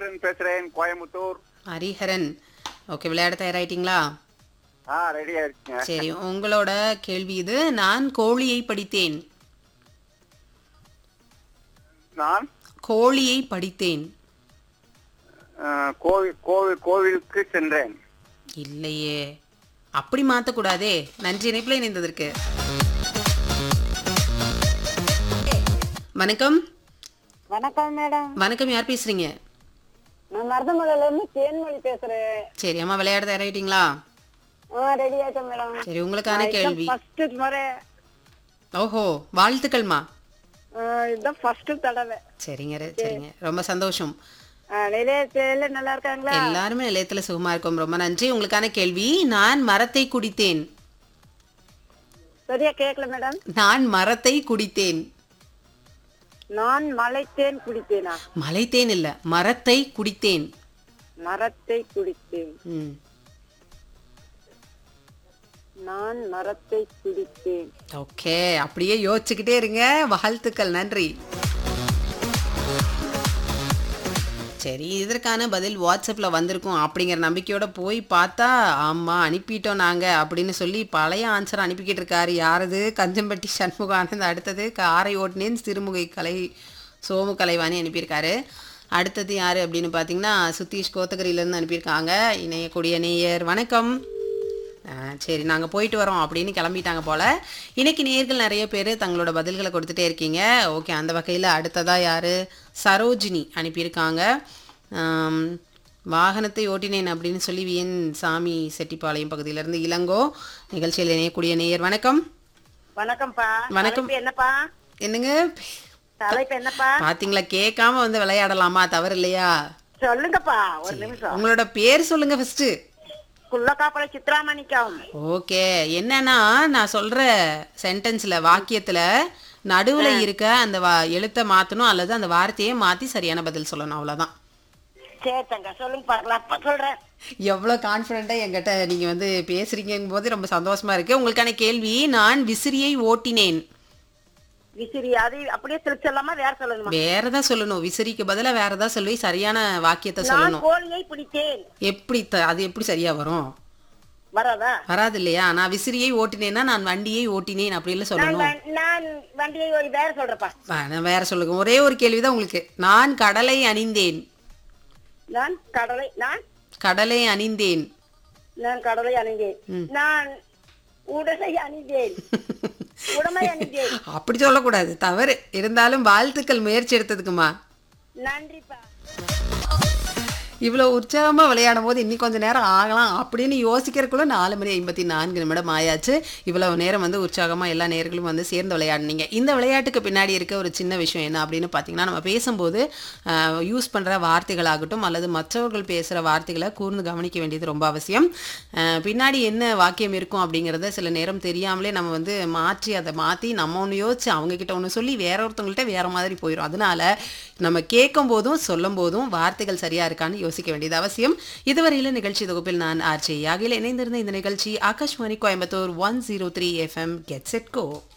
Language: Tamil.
ஹரிஹரன் பேசுறேன் கோயம்புத்தூர் ஹரிஹரன் ஓகே விளையாட தயாராயிட்டீங்களா ஆ ரெடியா இருக்குங்க சரி உங்களோட கேள்வி இது நான் கோழியை படித்தேன் நான் கோழியை படித்தேன் ஆ, கோவில் கோவில் கோவிலுக்கு சென்றேன் இல்லையே அப்படி மாத்தக்கூடாதே நன்றி இணைப்பில் இணைந்ததற்கு வணக்கம் வணக்கம் மேடம் வணக்கம் யார் பேசுறீங்க நான் மருதமலையில இருந்து தேன்மொழி பேசுறேன் சரி அம்மா விளையாட தயாராயிட்டீங்களா ஆ ரெடி ஆயிட்டேன் மேடம் சரி உங்களுக்கான கேள்வி ஃபர்ஸ்ட் முறை ஓஹோ வாழ்த்துக்கள்மா ஆ, இதுதான் ஃபர்ஸ்ட் தடவை சரிங்க ரெ- சரிங்க ரொம்ப சந்தோஷம் ஆ, நிலையத்துல நல்லா இருக்காங்களா எல்லாருமே நிலையத்துல சுகமா இருக்கோம் ரொம்ப நன்றி உங்களுக்கான கேள்வி நான் மரத்தை குடித்தேன் சரியா கேட்கல மேடம் நான் மரத்தை குடித்தேன் நான் மலைத்தேன் குடித்தேனா மலைத்தேன் இல்ல மரத்தை குடித்தேன் மரத்தை குடித்தேன் ம் நான் மரத்தை குடித்தேன் ஓகே அப்படியே யோசிச்சுக்கிட்டே இருங்க வாழ்த்துக்கள் நன்றி சரி இதற்கான பதில் வாட்ஸ்அப்பில் வந்திருக்கும் அப்படிங்கிற நம்பிக்கையோட போய் பார்த்தா ஆமாம் அனுப்பிட்டோம் நாங்கள் அப்படின்னு சொல்லி பழைய ஆன்சர் அனுப்பிக்கிட்டு இருக்காரு யாரது கஞ்சம்பட்டி சண்முகானந்த் அடுத்தது காரை ஓட்டுனேன் சிறுமுகை கலை சோமு கலைவாணி அனுப்பியிருக்காரு அடுத்தது யார் அப்படின்னு பார்த்தீங்கன்னா சுதீஷ் கோத்தகிரியிலேருந்து அனுப்பியிருக்காங்க இணையக்கூடிய நேயர் வணக்கம் ஆ, சரி நாங்கள் போயிட்டு வரோம் அப்படின்னு கிளம்பிட்டாங்க போல் இன்னைக்கு நேர்கள் நிறைய பேர் தங்களோட பதில்களை கொடுத்துட்டே இருக்கீங்க ஓகே அந்த வகையில் அடுத்ததாக யார் சரோஜினி அனுப்பியிருக்காங்க ஆம், வாகனத்தை ஓட்டினேன் அப்படின்னு சொல்லி விஎன் சாமி செட்டிப்பாளையம் பகுதியிலேருந்து இளங்கோ நிகழ்ச்சியில் இணையக்கூடிய நேயர் வணக்கம் வணக்கம்ப்பா வணக்கம். தலைப்பு என்னப்பா என்னங்க தலைப்பு என்னப்பா பார்த்தீங்களா கேட்காம வந்து விளையாடலாமா தவறு இல்லையா சொல்லுங்கப்பா ஒரு நிமிஷம் உங்களோட பேர் சொல்லுங்க ஃபர்ஸ்ட் குள்ளக்காப்பள சித்ராமணிக்கம் ஓகே என்னன்னா நான் சொல்ற சென்டென்ஸ்ல வாக்கியத்துல நடுவுல இருக்க அந்த வா- எழுத்தை மாத்தணும் அல்லது அந்த வார்த்தையை மாத்தி சரியான பதில் சொல்லணும் அவ்வளவுதான் சரி தங்க சொல்லுங்க பார்க்கலாம் அப்ப சொல்றேன் எவ்வளோ கான்ஃபிடென்ட்டாக என்கிட்ட நீங்கள் வந்து பேசுறீங்கும் போது ரொம்ப சந்தோஷமா இருக்கு உங்களுக்கான கேள்வி நான் விசிறியை ஓட்டினேன் விசிறி அது அப்படியே திருச்சி சொல்லாம வேற சொல்லணுமா வேற தான் சொல்லணும் விசிறிக்கு பதிலாக வேற ஏதாவது சொல்லி சரியான வாக்கியத்தை நான் சொல்லணும் கோழியை பிடித்தேன் எப்படி த- அது எப்படி சரியா வரும் வராதா வராது இல்லையா நான் விசிறியை ஓட்டினேன்னா நான் வண்டியை ஓட்டினேன் அப்படின்னு நான் சொல்லணும் வ- நான் வண்டியை ஒரு வேற சொல்றப்பா வேணாம், வேற சொல்லுங்க ஒரே ஒரு கேள்விதான் உங்களுக்கு நான் கடலை அணிந்தேன் நான் கடலை நான் கடலை அணிந்தேன் நான் கடலை அணிந்தேன் நான் உடலை அணிந்தேன் உடமை அணிந்தேன் அப்படி சொல்லக்கூடாது தவறு இருந்தாலும் வாழ்த்துக்கள் முயற்சி எடுத்ததுக்குமா நன்றிப்பா இவ்வளோ உற்சாகமாக விளையாடும் போது இன்னும் கொஞ்சம் நேரம் ஆகலாம் அப்படின்னு யோசிக்கிறதுக்குள்ள நாலு மணி ஐம்பத்தி நான்கு நிமிடம் ஆயாச்சு இவ்வளவு நேரம் வந்து உற்சாகமாக எல்லா நேர்களும் வந்து சேர்ந்து விளையாடுனீங்க இந்த விளையாட்டுக்கு பின்னாடி இருக்க ஒரு சின்ன விஷயம் என்ன அப்படின்னு பார்த்தீங்கன்னா நம்ம பேசும்போது யூஸ் பண்ணுற வார்த்தைகளாகட்டும் அல்லது மற்றவர்கள் பேசுகிற வார்த்தைகளை கூர்ந்து கவனிக்க வேண்டியது ரொம்ப அவசியம் அஹ், பின்னாடி என்ன வாக்கியம் இருக்கும் அப்படிங்கிறத சில நேரம் தெரியாமலே நம்ம வந்து மாற்றி அதை மாற்றி நம்ம ஒன்று யோசிச்சு அவங்க கிட்ட ஒன்று சொல்லி வேற ஒருத்தவங்கள்ட்ட வேற மாதிரி போயிடும் அதனால நம்ம கேட்கும் போதும் சொல்லும் போதும் வார்த்தைகள் சரியா இருக்கான்னு யோசிக்க வேண்டியது அவசியம் இதுவரையில நிகழ்ச்சி தொகுப்பில் நான் ஆர்ஜே யாகில் இணைந்திருந்த இந்த நிகழ்ச்சி Akashvani Coimbatore one zero three FM get set கோ